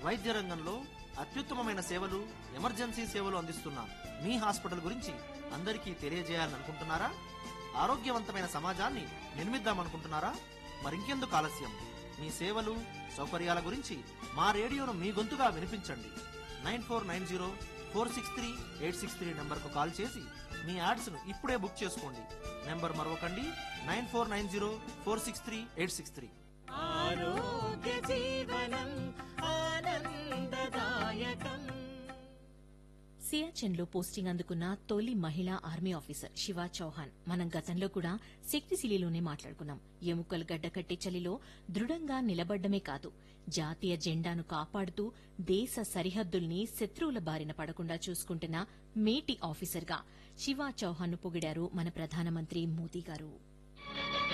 వైద్య రంగంలో అత్యుత్తమమైన సేవలు ఎమర్జెన్సీ సేవలు అందిస్తున్న మీ హాస్పిటల్ గురించి అందరికీ తెలియజేయాలనుకుంటున్నారా ఆరోగ్యవంతమైన సమాజాన్ని నిర్మిద్దామనుకుంటున్నారా మరింకెందుకు ఆలస్యం మీ సేవలు సౌకర్యాల గురించి మా రేడియోను మీ గొంతుగా వినిపించండి nine four nine zero four six three eight six three నెంబర్కు కాల్ చేసి మీ యాడ్స్ను ఇప్పుడే బుక్ చేసుకోండి నెంబర్ మరొకండి nine four nine zero four six three eight six three ఆరోగ్య జీవనం ఆనందదాయకం సియాచెన్ లో పోస్టింగ్ అందుకున్న తొలి మహిళా ఆర్మీ ఆఫీసర్ శివా చౌహాన్ మనం గతంలో కూడా శక్తిశిలిలోనే మాట్లాడుకున్నాం ఎముకలు గడ్డకట్టే చలిలో దృఢంగా నిలబడ్డమే కాదు జాతీయ జెండాను కాపాడుతూ దేశ సరిహద్దుల్ని శత్రువుల బారిన పడకుండా చూసుకుంటున్న మేటి ఆఫీసర్గా శివా చౌహాన్ ను పొగిడారు మన ప్రధానమంత్రి మోదీ గారు